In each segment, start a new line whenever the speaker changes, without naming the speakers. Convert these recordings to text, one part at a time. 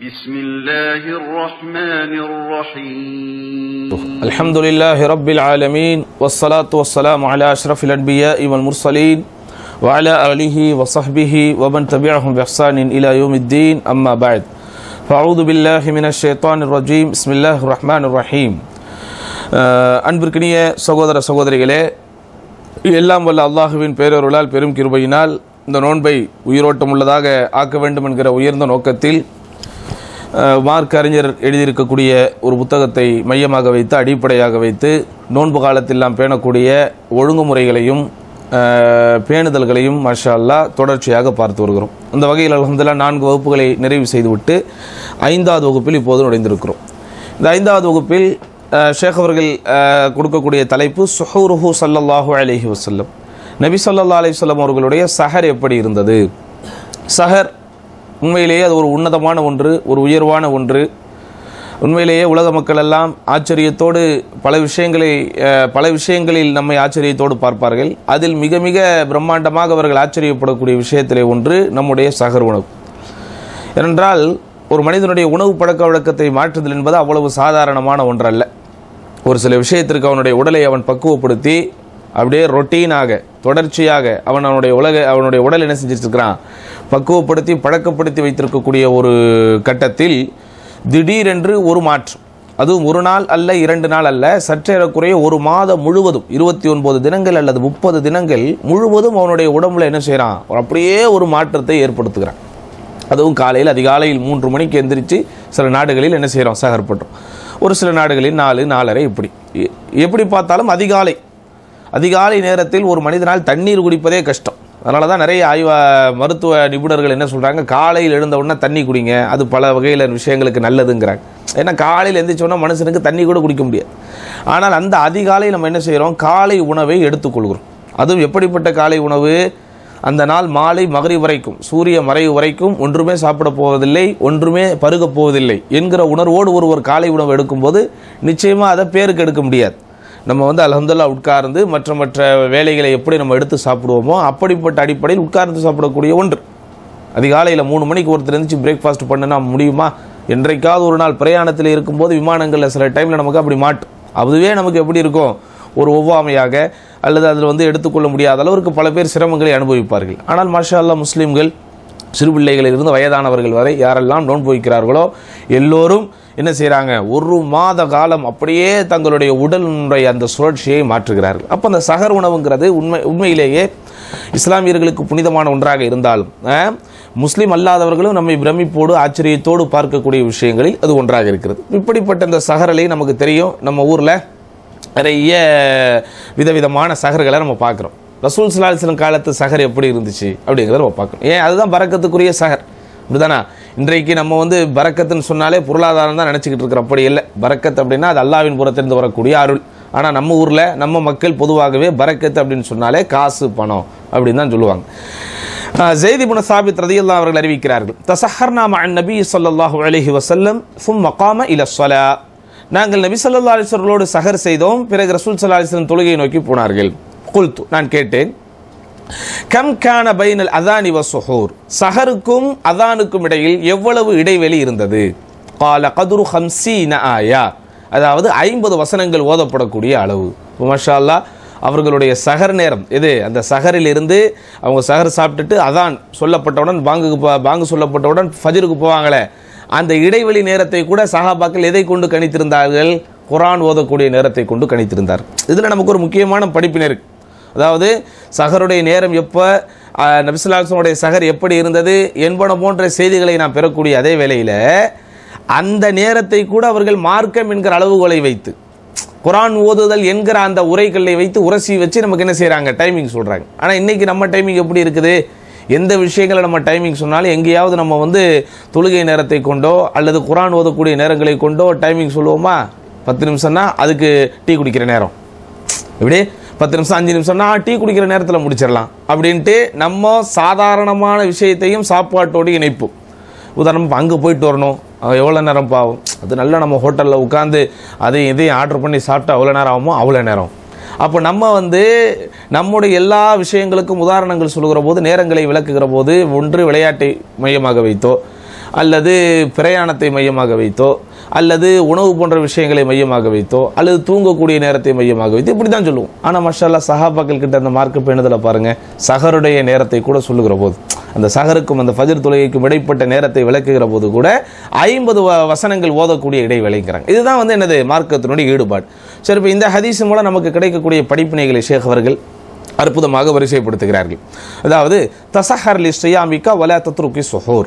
بسم الله الرحمن الرحيم
الحمد لله رب العالمين والصلاة والسلام على أشرف الأنبياء والمرسلين وعلى آله وصحبه ومن تبعهم بإحسان إلى يوم الدين أما بعد فأعوذ بالله من الشيطان الرجيم بسم الله الرحمن الرحيم அஹ், அன்பிற்கினிய சகோதர சகோதரிகளே எல்லாம் வல்ல அல்லாஹுவின் பேரருளால் பெரும் கிருபையினால் இந்த நோன்பை உயிரோட்டமுள்ளதாக ஆக்க வேண்டும் என்கிற உயர்ந்த நோக்கத்தில் அஹ், மார்க் அறிஞர் எழுதியிருக்கக்கூடிய ஒரு புத்தகத்தை மையமாக வைத்து அடிப்படையாக வைத்து நோன்பு காலத்தில் நாம் பேணக்கூடிய ஒழுங்குமுறைகளையும் அஹ், பேணுதல்களையும் மாஷா அல்லாஹ் தொடர்ச்சியாக பார்த்து வருகிறோம் அந்த வகையில் அல்ஹம்துலில்லாஹ் நான்கு வகுப்புகளை நிறைவு செய்துவிட்டு ஐந்தாவது வகுப்பில் இப்போது நுழைந்திருக்கிறோம் இந்த ஐந்தாவது வகுப்பில் அஹ், ஷேக் அவர்கள் அஹ், கொடுக்கக்கூடிய தலைப்பு சுஹூருஹு ஸல்லல்லாஹு அலைஹி வஸல்லம் நபி ஸல்லல்லாஹு அலைஹி வஸல்லம் அவர்களுடைய சஹர் எப்படி இருந்தது சஹர் உண்மையிலேயே அது ஒரு உன்னதமான ஒன்று ஒரு உயர்வான ஒன்று உண்மையிலேயே உலக மக்கள் எல்லாம் ஆச்சரியத்தோடு பல விஷயங்களை அஹ், பல விஷயங்களில் நம்மை ஆச்சரியத்தோடு பார்ப்பார்கள் அதில் மிக மிக பிரம்மாண்டமாக அவர்கள் ஆச்சரியப்படக்கூடிய விஷயத்திலே ஒன்று நம்முடைய சகர் உணவு ஏனென்றால் ஒரு மனிதனுடைய உணவு பழக்க வழக்கத்தை மாற்றுதல் என்பது அவ்வளவு சாதாரணமான ஒன்றல்ல ஒரு சில விஷயத்திற்கு அவனுடைய உடலை அவன் பக்குவப்படுத்தி அப்படியே ரொட்டீனாக தொடர்ச்சியாக அவன் அவனுடைய உலக அவனுடைய உடல் என்ன செஞ்சிருக்கிறான் பக்குவப்படுத்தி பழக்கப்படுத்தி வைத்திருக்கக்கூடிய ஒரு கட்டத்தில் திடீரென்று ஒரு மாற்றம் அதுவும் ஒரு நாள் அல்ல இரண்டு நாள் அல்ல சற்றேறக்குறைய ஒரு மாதம் முழுவதும் இருபத்தி ஒன்பது தினங்கள் அல்லது முப்பது தினங்கள் முழுவதும் அவனுடைய உடம்புல என்ன செய்கிறான் அப்படியே ஒரு மாற்றத்தை ஏற்படுத்துகிறான் அதுவும் காலையில் அதிகாலையில் மூன்று மணிக்கு எந்திரிச்சு சில நாடுகளில் என்ன செய்கிறோம் சகர் பண்ணுறோம் ஒரு சில நாடுகளில் நாலு நாலரை இப்படி எ- எப்படி பார்த்தாலும் அதிகாலை அதிகாலை நேரத்தில் ஒரு மனிதனால் தண்ணீர் குடிப்பதே கஷ்டம் அதனால தான் நிறைய ஆய்வ மருத்துவ நிபுணர்கள் என்ன சொல்கிறாங்க காலையில் எழுந்த உடனே தண்ணி குடிங்க அது பல வகையில் விஷயங்களுக்கு நல்லதுங்கிறாங்க ஏன்னா காலையில் எந்திரிச்சோன்னா மனுஷனுக்கு தண்ணி கூட குடிக்க முடியாது ஆனால் அந்த அதிகாலை நம்ம என்ன செய்கிறோம் காலை உணவை எடுத்துக்கொள்கிறோம் அதுவும் எப்படிப்பட்ட காலை உணவு அந்த நாள் மாலை மகரி வரைக்கும் சூரிய மறைவு வரைக்கும் ஒன்றுமே சாப்பிட போவதில்லை ஒன்றுமே பருகப் போவதில்லை என்கிற உணர்வோடு ஒருவர் காலை உணவு எடுக்கும்போது நிச்சயமாக அதை பேருக்கு எடுக்க முடியாது நம்ம வந்து அல்ஹம்துலில்லாஹ் உட்கார்ந்து மற்ற மற்ற வேலைகளை எப்படி நம்ம எடுத்து சாப்பிடுவோமோ அப்படிப்பட்ட அடிப்படையில் உட்கார்ந்து சாப்பிடக்கூடிய ஒன்று அதிகாலையில் மூணு மணிக்கு ஒருத்தர் இருந்துச்சு பிரேக்ஃபாஸ்ட் பண்ணனா முடியுமா என்றைக்காவது ஒரு நாள் பிரயாணத்தில் இருக்கும்போது விமானங்களில் சில டைமில் நமக்கு அப்படி மாட்டும் அதுவே நமக்கு எப்படி இருக்கும் ஒரு ஒவ்வாமையாக அல்லது அதில் வந்து எடுத்துக்கொள்ள முடியாத அளவிற்கு பல பேர் சிரமங்களை அனுபவிப்பார்கள் ஆனால் மாஷா அல்லாஹ் முஸ்லீம்கள் சிறு பிள்ளைகளிலிருந்து வயதானவர்கள் வரை யாரெல்லாம் நோன்பு வைக்கிறார்களோ எல்லோரும் என்ன செய்கிறாங்க ஒரு மாத காலம் அப்படியே தங்களுடைய உடலினுடைய அந்த சுழற்சியை மாற்றுகிறார்கள் அப்போ அந்த சகர் உணவுங்கிறது உண்மை உண்மையிலேயே இஸ்லாமியர்களுக்கு புனிதமான ஒன்றாக இருந்தாலும் அஹ், முஸ்லிம் அல்லாதவர்களும் நம்மை பிரமிப்போடு ஆச்சரியத்தோடு பார்க்கக்கூடிய விஷயங்களில் அது ஒன்றாக இருக்கிறது இப்படிப்பட்ட இந்த சகரலை நமக்கு தெரியும் நம்ம ஊரில் நிறைய விதவிதமான சகர்களை நம்ம பார்க்குறோம் ரசூல் சலாஹிஸ்லம் காலத்து சகர் எப்படி இருந்துச்சு அப்படிங்கிறத நம்ம பார்க்கணும் ஏன் அதுதான் பறக்கத்துக்குரிய சகர் இப்படிதானா இன்றைக்கு நம்ம வந்து பறக்கத்துன்னு சொன்னாலே பொருளாதாரம் தான் நினச்சிக்கிட்டு இருக்கிறோம் அப்படி இல்லை பறக்கத் அப்படின்னா அது அல்லாவின் புறத்திலிருந்து வரக்கூடிய அருள் ஆனால் நம்ம ஊரில் நம்ம மக்கள் பொதுவாகவே பறக்கத்து அப்படின்னு சொன்னாலே காசு பணம் அப்படின்னு தான் சொல்லுவாங்க ஜெய்தி புன சாபித் ரதியல்லா அவர்கள் அறிவிக்கிறார்கள் தசஹர்னா மஅன் நபி ஸல்லல்லாஹு அலைஹி வஸல்லம் ثم قام الى الصلاه நாங்கள் நபி ஸல்லல்லாஹு அலைஹி வஸல்லமோடு சஹர் செய்தோம் பிறகு ரசூல் ஸல்லல்லாஹு அலைஹி வஸல்லம் தொழுகையை நோக்கி போனார்கள் குல்து நான் கேட்டேன் கம் கான பைனல் அதானி வசுஹூர் சஹருக்கும் அதானுக்கும் இடையில் எவ்வளவு இடைவெளி இருந்தது கால கதுரு ஹம்சீன ஆயா அதாவது ஐம்பது வசனங்கள் ஓதப்படக்கூடிய அளவு மஷா அல்லாஹ் அவர்களுடைய சஹர் நேரம் எது அந்த சஹரில் இருந்து அவங்க சஹர் சாப்பிட்டுட்டு அதான் சொல்லப்பட்டவுடன் பாங்குக்கு போ- பாங்கு சொல்லப்பட்டவுடன் ஃபஜருக்கு போவாங்களே அந்த இடைவெளி நேரத்தை கூட சஹாபாக்கள் எதை கொண்டு கணித்திருந்தார்கள் குர்ஆன் ஓதக்கூடிய நேரத்தை கொண்டு கணித்திருந்தார் இதில் நமக்கு ஒரு முக்கியமான படிப்பினை இருக்கு அதாவது சஹருடைய நேரம் எப்போ நபிசுல்லாசனுடைய சஹர் எப்படி இருந்தது என்பன போன்ற செய்திகளை நாம் பெறக்கூடிய அதே வேளையில் அந்த நேரத்தை கூட அவர்கள் மார்க்கம் என்கிற அளவுகோலை வைத்து குரான் ஓதுதல் என்கிற அந்த உரைகளை வைத்து உரசி வச்சு நமக்கு என்ன செய்கிறாங்க டைமிங் சொல்கிறாங்க ஆனால் இன்னைக்கு நம்ம டைமிங் எப்படி இருக்குது எந்த விஷயங்களை நம்ம டைமிங் சொன்னாலும் எங்கேயாவது நம்ம வந்து தொழுகை நேரத்தை கொண்டோ அல்லது குரான் ஓதக்கூடிய நேரங்களை கொண்டோ டைமிங் சொல்லுவோமா பத்து நிமிஷம்னா அதுக்கு டீ குடிக்கிற நேரம் இப்படி பத்து நிமிஷம் அஞ்சு நிமிஷம்னா டீ குடிக்கிற நேரத்தில் முடிச்சிடலாம் அப்படின்ட்டு நம்ம சாதாரணமான விஷயத்தையும் சாப்பாட்டோடு இணைப்போம் உதாரணம் அங்கே போயிட்டு வரணும் எவ்வளோ நேரம் பாவம் அது நல்லா நம்ம ஹோட்டலில் உட்காந்து அதையும் இதையும் ஆர்டர் பண்ணி சாப்பிட்டா எவ்வளோ நேரம் ஆகுமோ அவ்வளோ நேரம் அப்போ நம்ம வந்து நம்முடைய எல்லா விஷயங்களுக்கும் உதாரணங்கள் சொல்லுகிற போது நேரங்களை விளக்குகிற போது ஒன்று விளையாட்டை மையமாக வைத்தோ அல்லது பிரயாணத்தை மையமாக வைத்தோ அல்லது உணவு போன்ற விஷயங்களை மையமாக வைத்தோ அல்லது தூங்கக்கூடிய நேரத்தை மையமாக வைத்து இப்படி தான் சொல்லுவோம் ஆனால் மஷால்லா சஹாபாக்கள் கிட்ட அந்த மார்க்க பேணுதலை பாருங்க சஹருடைய நேரத்தை கூட சொல்லுகிற போது அந்த சஹருக்கும் அந்த ஃபஜர் தொழுகைக்கும் இடைப்பட்ட நேரத்தை விளக்குகிற போது கூட ஐம்பது வசனங்கள் ஓதக்கூடிய இடைவேளைங்கிறாங்க இதுதான் வந்து என்னது மார்க்கத்தினுடைய ஈடுபாடு சரி இப்போ இந்த ஹதீஸ் மூலம் நமக்கு கிடைக்கக்கூடிய படிப்பினைகளை ஷேக் அவர்கள் அற்புதமாக வரிசைப்படுத்துகிறார்கள் அதாவது தசஹர் லி ஸ்ரீயாமிகா வலா தத்ருக்கி சுஹூர்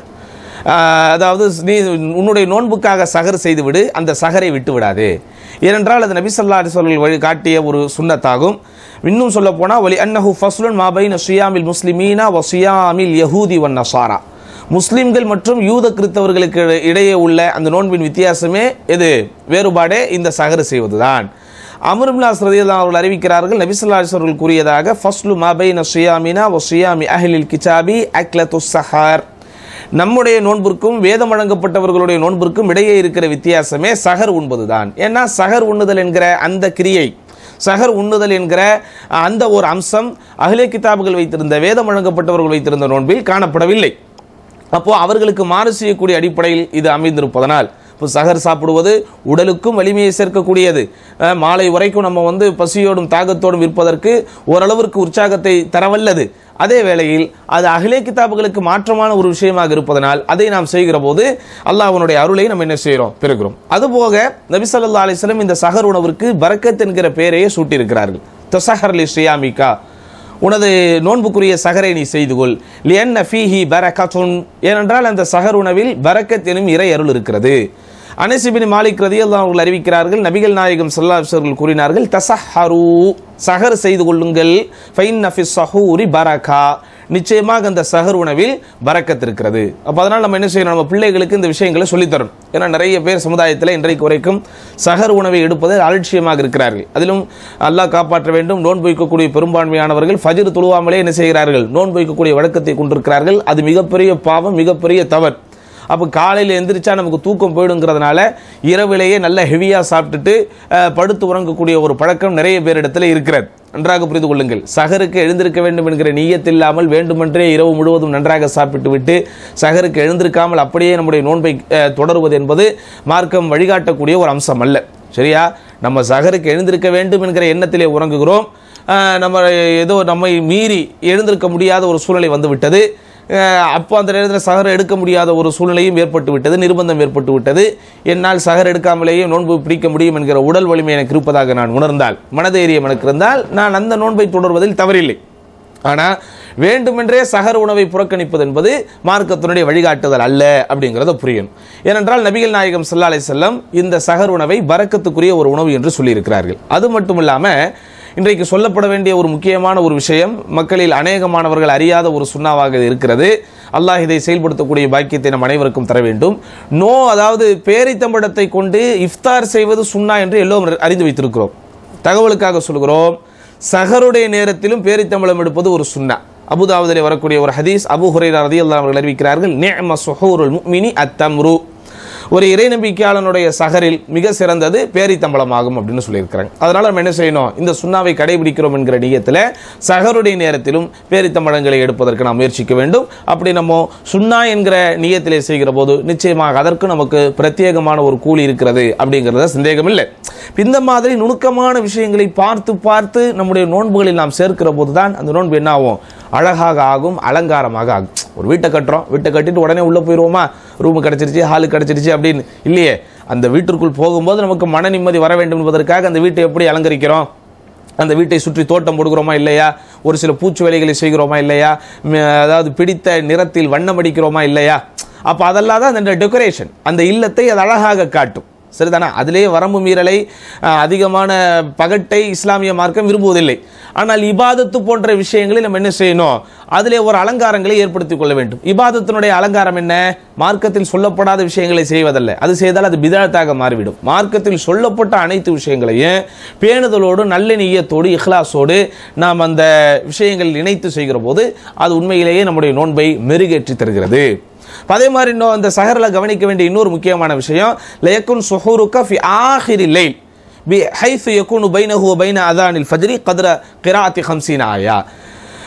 ஆஹ் அதாவது நீ உன்னுடைய நோன்புக்காக சகர் செய்துவிடு அந்த சகரை விட்டு விடாதே ஏனென்றால் அது நபி ஸல்லல்லாஹு அலைஹி வஸல்லம் வழி காட்டிய ஒரு சுன்னத்தாகும் இன்னும் சொல்ல போனால் வலி அன்னஹு ஃபஸ்லுன் மாபைன சுயாமில் முஸ்லிமீனா வ சுயாமில் யஹூதி வன் நசாரா முஸ்லிம்கள் மற்றும் யூத கிறிஸ்தவர்களுக்கு இடையே உள்ள அந்த நோன்பின் வித்தியாசமே எது வேறுபாடே இந்த சகர் செய்வதுதான் அமருல்லாஸ் ரதியல்லாஹு அவர்கள் அறிவிக்கிறார்கள் நபி ஸல்லல்லாஹு அலைஹி வஸல்லம் கூறியதாக ஃபஸ்லு மாபைன சுயாமினா வ சுயாமி அஹ்லில் கிதாபி அக்லத்து சஹர் நம்முடைய நோன்பிற்கும் வேதம் வழங்கப்பட்டவர்களுடைய நோன்பிற்கும் இடையே இருக்கிற வித்தியாசமே சகர் உண்பதுதான் ஏன்னா சகர் உண்ணுதல் என்கிற அந்த கிரியை சகர் உண்ணுதல் என்கிற அந்த ஒரு அம்சம் அகிலே கிதாபுகள் வைத்திருந்த வேதம் வழங்கப்பட்டவர்கள் வைத்திருந்த நோன்பில் காணப்படவில்லை அப்போ அவர்களுக்கு மாறு செய்யக்கூடிய அடிப்படையில் இது அமைந்திருப்பதனால் இப்போ சகர் சாப்பிடுவது உடலுக்கும் வலிமையை சேர்க்கக்கூடியது அஹ், மாலை வரைக்கும் நம்ம வந்து பசியோடும் தாகத்தோடும் இருப்பதற்கு ஓரளவிற்கு உற்சாகத்தை தரவல்லது அதே வேளையில் அது அகிலே கிதாபுகளுக்கு மாற்றமான ஒரு விஷயமாக இருப்பதனால் அதை நாம் செய்கிற போது அல்லாஹ்வுடைய அருளை நம்ம என்ன செய்கிறோம் பெறுகிறோம் அதுபோக நபி ஸல்லல்லாஹு அலைஹி வஸல்லம் இந்த சஹர் உணவிற்கு பரக்கத் என்கிற பெயரையே சூட்டியிருக்கிறார்கள் தொசஹர் லி ஸ்ரீயாமிகா உனது நோன்புக்குரிய சகரை நீ செய்து கொள் லியன்ன ஃபீஹி பரக்கத்துன் ஏனென்றால் அந்த சகர் உணவில் பரக்கத் எனும் இறை அருள் இருக்கிறது அனசிபின் மாலிக் ரதியல்லாஹு அவர்கள் அறிவிக்கிறார்கள் நபிகள் நாயகம் ஸல்லல்லாஹு அலைஹி வஸல்லம் கூறினார்கள் தசஹரு சஹர் செய்து கொள்ளுங்கள் ஃபைன் நஃபிஸ் சஹூரி பரகா நிச்சயமாக அந்த சஹர் உணவில் பரக்கத் இருக்கிறது அப்போ அதனால் நம்ம என்ன செய்யணும் நம்ம பிள்ளைகளுக்கு இந்த விஷயங்களை சொல்லித்தரணும் ஏன்னா நிறைய பேர் சமுதாயத்தில் இன்றைக்கு வரைக்கும் சஹர் உணவை எடுப்பது அலட்சியமாக இருக்கிறார்கள் அதிலும் அல்லாஹ் காப்பாற்ற வேண்டும் நோன்பு வைக்கக்கூடிய பெரும்பான்மையானவர்கள் ஃபஜ்ர் தொழுவாமலே என்ன செய்கிறார்கள் நோன்பு வைக்கக்கூடிய வழக்கத்தை கொண்டிருக்கிறார்கள் அது மிகப்பெரிய பாவம் மிகப்பெரிய தவறு அப்போ காலையில் எந்திரிச்சா நமக்கு தூக்கம் போயிடுங்கிறதுனால இரவிலேயே நல்ல ஹெவியாக சாப்பிட்டுட்டு அஹ், படுத்து உறங்கக்கூடிய ஒரு பழக்கம் நிறைய பேரிடத்தில் இருக்கிறது நன்றாக புரிந்து கொள்ளுங்கள் சகருக்கு எழுந்திருக்க வேண்டும் என்கிற நீயத்தில்லாமல் வேண்டுமென்றே இரவு முழுவதும் நன்றாக சாப்பிட்டு விட்டு சகருக்கு எழுந்திருக்காமல் அப்படியே நம்முடைய நோன்பை அஹ், தொடருவது என்பது மார்க்கம் வழிகாட்டக்கூடிய ஒரு அம்சம் அல்ல சரியா நம்ம சகருக்கு எழுந்திருக்க வேண்டும் என்கிற எண்ணத்திலே உறங்குகிறோம் அஹ், நம்ம ஏதோ நம்மை மீறி எழுந்திருக்க முடியாத ஒரு சூழ்நிலை வந்து விட்டது அஹ் அப்போ அந்த நேரத்தில் சகர் எடுக்க முடியாத ஒரு சூழ்நிலையும் ஏற்பட்டு விட்டது நிர்பந்தம் ஏற்பட்டு விட்டது என்னால் சகர் எடுக்காமலேயே நோன்பு பிடிக்க முடியும் என்கிற உடல் வலிமை எனக்கு இருப்பதாக நான் உணர்ந்தால் மனதைரியம் எனக்கு இருந்தால் நான் அந்த நோன்பை தொடர்வதில் தவறில்லை ஆனால் வேண்டுமென்றே சகர் உணவை புறக்கணிப்பது என்பது மார்க்கத்தினுடைய வழிகாட்டுதல் அல்ல அப்படிங்கிறத புரியணும் ஏனென்றால் நபிகள் நாயகம் ஸல்லல்லாஹு அலைஹி செல்லம் இந்த சகர் உணவை பரக்கத்துக்குரிய ஒரு உணவு என்று சொல்லியிருக்கிறார்கள் அது மட்டும் இல்லாமல் இன்றைக்கு சொல்லப்பட வேண்டிய ஒரு முக்கியமான ஒரு விஷயம் மக்களில் அநேகமானவர்கள் அறியாத ஒரு சுண்ணாவாக இது இருக்கிறது அல்லாஹ் இதை செயல்படுத்தக்கூடிய பாக்கியத்தை நம் அனைவருக்கும் தர வேண்டும் நோ அதாவது பேரித்தம்படத்தை கொண்டு இஃப்தார் செய்வது சுண்ணா என்று எல்லோரும் அறிந்து வைத்திருக்கிறோம் தகவலுக்காக சொல்கிறோம் சஹருடைய நேரத்திலும் பேரித்தம்பளம் எடுப்பது ஒரு சுன்னா அபுதாவுதிலே வரக்கூடிய ஒரு ஹதீஸ் அபு ஹுரைரா ரதியல்லாஹு அவர்கள் அறிவிக்கிறார்கள் நிஅம சுஹூருல் முஃமினி அத்தம்ரு ஒரு இறை நம்பிக்கையாளனுடைய சகரில் மிக சிறந்தது பேரித்தம்பளமாகும் அப்படின்னு சொல்லியிருக்கிறாங்க அதனால நம்ம என்ன செய்யணும் இந்த சுண்ணாவை கடைபிடிக்கிறோம் என்கிற நியத்தில் சகருடைய நேரத்திலும் பேரித்தம்பழங்களை எடுப்பதற்கு நாம் முயற்சிக்க வேண்டும் அப்படி நம்ம சுண்ணா என்கிற நியத்திலே செய்கிற போது நிச்சயமாக அதற்கு நமக்கு பிரத்யேகமான ஒரு கூலி இருக்கிறது அப்படிங்கிறத சந்தேகம் இல்லை இந்த மாதிரி நுணுக்கமான விஷயங்களை பார்த்து பார்த்து நம்முடைய நோன்புகளில் நாம் சேர்க்கிற போது தான் அந்த நோன்பு என்ன ஆகும் அழகாக ஆகும் அலங்காரமாக ஆகும் ஒரு வீட்டை கட்டுறோம் வீட்டை கட்டிட்டு உடனே உள்ளே போயிடுவோமா ரூமு கிடச்சிருச்சு ஹாலு கிடச்சிருச்சு அப்படின்னு இல்லையே அந்த வீட்டிற்குள் போகும்போது நமக்கு மன நிம்மதி வர வேண்டும் என்பதற்காக அந்த வீட்டை எப்படி அலங்கரிக்கிறோம் அந்த வீட்டை சுற்றி தோட்டம் போடுகிறோமா இல்லையா ஒரு சில பூச்சி வேலைகளை செய்கிறோமா இல்லையா ம், அதாவது பிடித்த நிறத்தில் வண்ணம் அடிக்கிறோமா இல்லையா அப்போ அதெல்லாம் தான் அந்த டெக்கரேஷன் அந்த இல்லத்தை அது அழகாக காட்டும் சரிதானா அதிலேயே வரம்பு மீறலை அஹ், அதிகமான பகட்டை இஸ்லாமிய மார்க்கம் விரும்புவதில்லை ஆனால் இபாதத்து போன்ற விஷயங்களை நம்ம என்ன செய்யணும் அதிலே ஒரு அலங்காரங்களை ஏற்படுத்திக் கொள்ள வேண்டும் இபாதத்தினுடைய அலங்காரம் என்ன மார்க்கத்தில் சொல்லப்படாத விஷயங்களை செய்வதல்ல அது செய்தால் அது பிதாத்தாக மாறிவிடும் மார்க்கத்தில் சொல்லப்பட்ட அனைத்து விஷயங்களையும் பேணுதலோடு நல்ல நீயத்தோடு இஹ்லாஸோடு நாம் அந்த விஷயங்களில் இணைத்து செய்கிற போது அது உண்மையிலேயே நம்முடைய நோன்பை மெருகேற்றி தருகிறது இப்ப அதே மாதிரி இன்னும் அந்த சஹரில் கவனிக்க வேண்டிய இன்னொரு முக்கியமான விஷயம் லயக்குன் சுஹூருக்க ஃபி ஆஹிரி லைல் பி ஹைஃபு யகுனு பைனஹு வ பைன அதானில் ஃபஜ்ரி கத்ர கிராத்தி ஹம்சீன ஆயா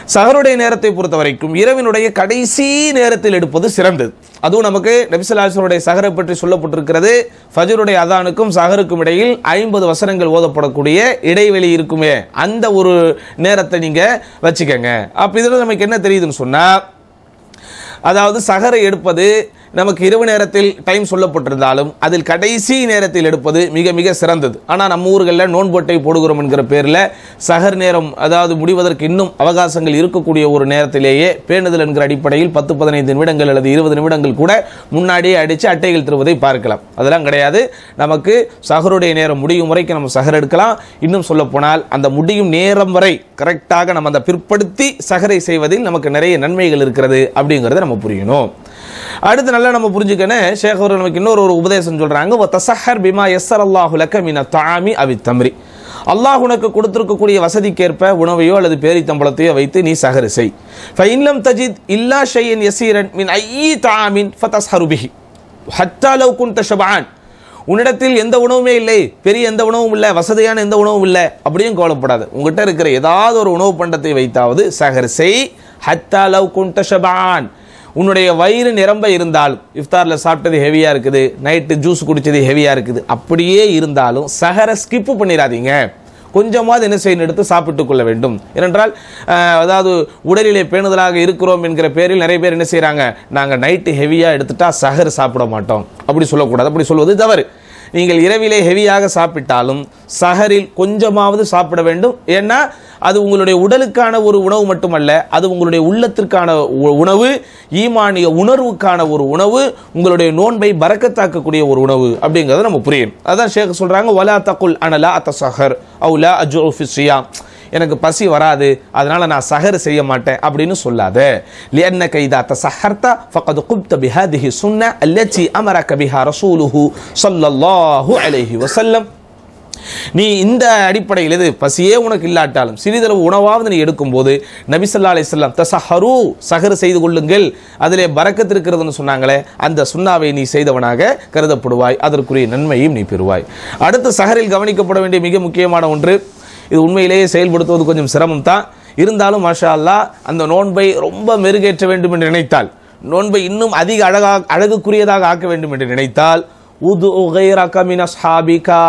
சஹருடைய நேரத்தை பொறுத்த வரைக்கும் இரவினுடைய கடைசி நேரத்தில் எடுப்பது சிறந்தது அதுவும் நமக்கு நபிசல்லாசனுடைய சஹரை பற்றி சொல்லப்பட்டிருக்கிறது ஃபஜருடைய அதானுக்கும் சஹருக்கும் இடையில் ஐம்பது வசனங்கள் ஓதப்படக்கூடிய இடைவெளி இருக்குமே அந்த ஒரு நேரத்தை நீங்க வச்சுக்கோங்க அப்ப இதுல நமக்கு என்ன தெரியுதுன்னு சொன்னா அதாவது சஹரை எடுப்பது நமக்கு இரவு நேரத்தில் டைம் சொல்லப்பட்டிருந்தாலும் அதில் கடைசி நேரத்தில் எடுப்பது மிக மிக சிறந்தது ஆனால் நம்ம ஊர்களில் நோன்பொட்டை போடுகிறோம் என்கிற பேரில் சஹர் நேரம் அதாவது முடிவதற்கு இன்னும் அவகாசங்கள் இருக்கக்கூடிய ஒரு நேரத்திலேயே பேணுதல் என்கிற அடிப்படையில் பத்து பதினைந்து நிமிடங்கள் அல்லது இருபது நிமிடங்கள் கூட முன்னாடியே அடித்து அட்டைகள் தருவதை பார்க்கலாம் அதெல்லாம் கிடையாது நமக்கு சஹருடைய நேரம் முடியும் வரைக்கும் நம்ம சஹர் எடுக்கலாம் இன்னும் சொல்ல போனால் அந்த முடியும் நேரம் வரை கரெக்டாக நம்ம அந்த பிற்படுத்தி சஹரை செய்வதில் நமக்கு நிறைய நன்மைகள் இருக்கிறது அப்படிங்கிறத நம்ம புரியணும் அடுத்து நல்லா நம்ம புரிஞ்சுக்கணும் ஷேக் அவர்கள் நமக்கு இன்னொரு ஒரு உபதேசம் சொல்றாங்க "வ தஸஹர் பிமா யஸ்ஸர் அல்லாஹு லக மின தாமி அவி தம்ரி அல்லாஹ் உனக்கு கொடுத்திருக்கக்கூடிய வசதிக்கேற்ப உணவையோ அல்லது பேரித்தம்பளத்தையோ வைத்து நீ சஹர் செய் ஃபைன்லம் தஜித் இல்லா ஷையன் யசீரன் மின் ஐயி தாமின் ஃபதஸ்ஹரு பிஹி ஹத்தா லவ் குன்த ஷபான் உன்னிடத்தில் எந்த உணவுமே இல்லை பெரிய எந்த உணவும் இல்லை வசதியான எந்த உணவும் இல்லை அப்படியும் கவலைப்படாது உங்ககிட்ட இருக்கிற ஏதாவது ஒரு உணவு பண்டத்தை வைத்தாவது சஹர் செய் ஹத்தா லவ் குன்த ஷபான் உன்னுடைய வயிறு நிரம்ப இருந்தாலும் இஃப்தாரில் சாப்பிட்டது ஹெவியாக இருக்குது நைட்டு ஜூஸ் குடிச்சது ஹெவியாக இருக்குது அப்படியே இருந்தாலும் சஹரை ஸ்கிப் பண்ணிடாதீங்க கொஞ்சமாவது என்ன செய்யணும் எடுத்து சாப்பிட்டுக் கொள்ள வேண்டும் ஏனென்றால் அஹ், அதாவது உடலிலே பேணுதலாக இருக்கிறோம் என்கிற பேரில் நிறைய பேர் என்ன செய்கிறாங்க நாங்கள் நைட்டு ஹெவியாக எடுத்துட்டா சஹர் சாப்பிட மாட்டோம் அப்படி சொல்லக்கூடாது அப்படி சொல்வது தவறு நீங்கள் இரவிலே ஹெவியாக சாப்பிட்டாலும் சஹரில் கொஞ்சமாவது சாப்பிட வேண்டும் ஏன்னா அது உங்களுடைய உடலுக்கான ஒரு உணவு மட்டுமல்ல அது உங்களுடைய உள்ளத்திற்கான உ- உணவு ஈமானிய உணர்வுக்கான ஒரு உணவு உங்களுடைய நோன்பை பறக்கத்தாக்கக்கூடிய ஒரு உணவு அப்படிங்கறத நம்ம புரியும் அதான் ஷேக் சொல்றாங்க வலா தகுல் அனலா அத்த சஹர் அவுலா அஜு ஃபிஸ்ரியா எனக்கு பசி வராது அதனால நான் சஹர் செய்ய மாட்டேன் அப்படின்னு சொல்லாத லியன்னக இதா தஸஹர்த ஃபقد قمت بهذه السنه التي امرك بها رسوله صلى الله عليه وسلم நீ இந்த அடிப்படையில் இது பசியே உனக்கு இல்லாட்டாலும் சிறிதளவு உணவாவது நீ எடுக்கும்போது நபி ஸல்லல்லாஹு அலைஹி வஸல்லம் தஸஹரு சஹர் செய்து கொள்ளுங்கள் அதிலே பரக்கத்து இருக்கிறதுன்னு சொன்னாங்களே அந்த சுண்ணாவை நீ செய்தவனாக கருதப்படுவாய் அதற்குரிய நன்மையும் நீ பெறுவாய் அடுத்து சஹரில் கவனிக்கப்பட வேண்டிய மிக முக்கியமான ஒன்று இது உண்மையிலேயே செயல்படுத்துவது கொஞ்சம் சிரமம் தான் இருந்தாலும் மாஷா அல்லாஹ் அந்த நோன்பை ரொம்ப மெருகேற்ற வேண்டும் என்று நினைத்தால் நோன்பை இன்னும் அதிக அழகா அழகுக்குரியதாக ஆக்க வேண்டும் என்று நினைத்தால் உது உகைரக மின் அஸ்ஹாபிகா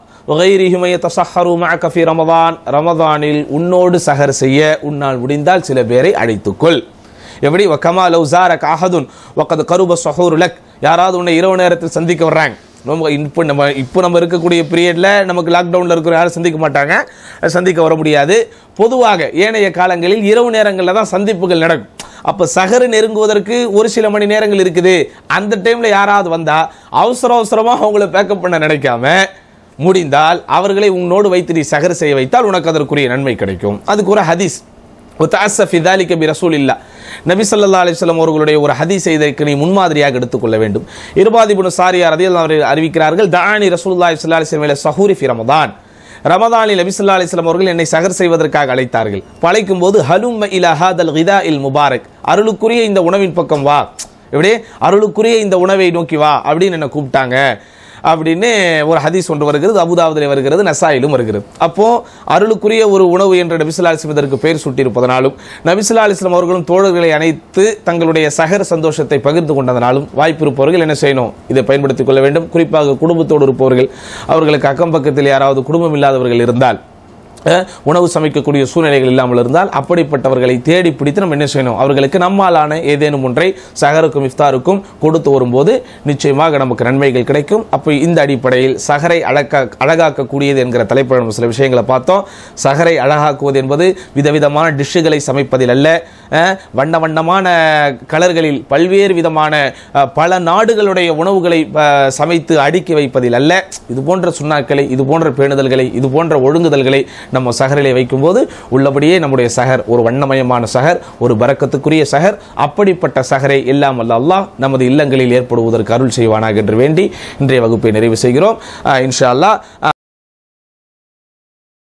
وغيرهم يتسحروا معك في رمضان ரமதானில் உன்னோடு சஹர் செய்ய உன்னால் முடிந்தால் சில பேரை அழைத்துக்கொள் எப்படி வக்கமா லவ் ஜாரக் அஹதுன் வக்கது கருப சஹூர் லக் யாராவது உன்னை இரவு நேரத்தில் சந்திக்க வர்றாங்க நம்ம இப்போ நம்ம இப்போ நம்ம இருக்கக்கூடிய பீரியடில் நமக்கு லாக்டவுனில் இருக்கிற யாரும் சந்திக்க மாட்டாங்க சந்திக்க வர முடியாது பொதுவாக ஏனைய காலங்களில் இரவு நேரங்களில் தான் சந்திப்புகள் நடக்கும் அப்போ சகரு நெருங்குவதற்கு ஒரு சில மணி நேரங்கள் இருக்குது அந்த டைமில் யாராவது வந்தா அவசர அவசரமாக அவங்கள பேக்கப் பண்ண நினைக்காம முடிந்தால் அவர்களை உன்னோடு வைத்து நீ சகர் செய்ய வைத்தால் உனக்கு அதற்குரிய நன்மை கிடைக்கும் அதுக்கு ஒரு ஹதீஸ் ஒத்தாசஃபி தாலிக பி ரசூல் இல்லா நபி ஸல்லல்லாஹு அலைஹி வஸல்லம் அவர்களுடைய ஒரு ஹதீஸை இதற்கு நீ முன்மாதிரியாக எடுத்துக்கொள்ள வேண்டும் இருபாதி இப்னு சாரியார் ரலியல்லாஹு அவர்கள் அறிவிக்கிறார்கள் தானி ரசூலுல்லாஹி ஸல்லல்லாஹு அலைஹி வஸல்லம் சஹூரி ஃபி ரமதான் ரமதானில் நபி ஸல்லல்லாஹு அலைஹி வஸல்லம் அவர்கள் என்னை சகர் செய்வதற்காக அழைத்தார்கள் பழைக்கும் போது ஹலும் இலா ஹாதல் கிதா இல் முபாரக் அருளுக்குரிய இந்த உணவின் பக்கம் வா இப்படி அருளுக்குரிய இந்த உணவை நோக்கி வா அப்படின்னு என்னை கூப்பிட்டாங்க அப்படின்னு ஒரு ஹதீஸ் ஒன்று வருகிறது அபுதாபுதிலே வருகிறது நசாயிலும் வருகிறது அப்போ அருளுக்குரிய ஒரு உணவு என்ற நபிசுல்லா அலிஸ்லம் இதற்கு பெயர் சூட்டியிருப்பதனாலும் நபிசுல்லா அலிஸ்லாம் அவர்களும் தோழர்களை அணைத்து தங்களுடைய சகர சந்தோஷத்தை பகிர்ந்து கொண்டதனாலும் வாய்ப்பு இருப்பவர்கள் என்ன செய்யணும் இதை பயன்படுத்திக் கொள்ள வேண்டும் குறிப்பாக குடும்பத்தோடு இருப்பவர்கள் அவர்களுக்கு அக்கம் பக்கத்தில் யாராவது குடும்பம் இல்லாதவர்கள் இருந்தால் அஹ், உணவு சமைக்கக்கூடிய சூழ்நிலைகள் இல்லாமல் இருந்தால் அப்படிப்பட்டவர்களை தேடி பிடித்து நம்ம என்ன செய்யணும் அவர்களுக்கு நம்மாலான ஏதேனும் ஒன்றை சகருக்கும் இஃப்தாருக்கும் கொடுத்து வரும்போது நிச்சயமாக நமக்கு நன்மைகள் கிடைக்கும் அப்போ இந்த அடிப்படையில் சகரை அழகா அழகாக்கக்கூடியது என்கிற தலைப்பில் நம்ம சில விஷயங்களை பார்த்தோம் சகரை அழகாக்குவது என்பது விதவிதமான டிஷ்ஷுகளை சமைப்பதில் அல்ல அஹ், வண்ண வண்ணமான கலர்களில் பல்வேறு விதமான அஹ், பல நாடுகளுடைய உணவுகளை அஹ், சமைத்து அடுக்கி வைப்பதில் அல்ல இது போன்ற சுண்ணாக்களை இது போன்ற பேணுதல்களை இது போன்ற ஒழுங்குதல்களை நம்ம சகரிலே வைக்கும்போது உள்ளபடியே நம்முடைய சகர் ஒரு வண்ணமயமான சகர் ஒரு பரக்கத்துக்குரிய சகர் அப்படிப்பட்ட சகரை எல்லாம் அல்ல அல்லாஹ் நமது இல்லங்களில் ஏற்படுவதற்கு அருள் செய்வானாக என்று வேண்டி இன்றைய வகுப்பை நிறைவு செய்கிறோம் அஹ், இன்ஷா அல்லாஹ்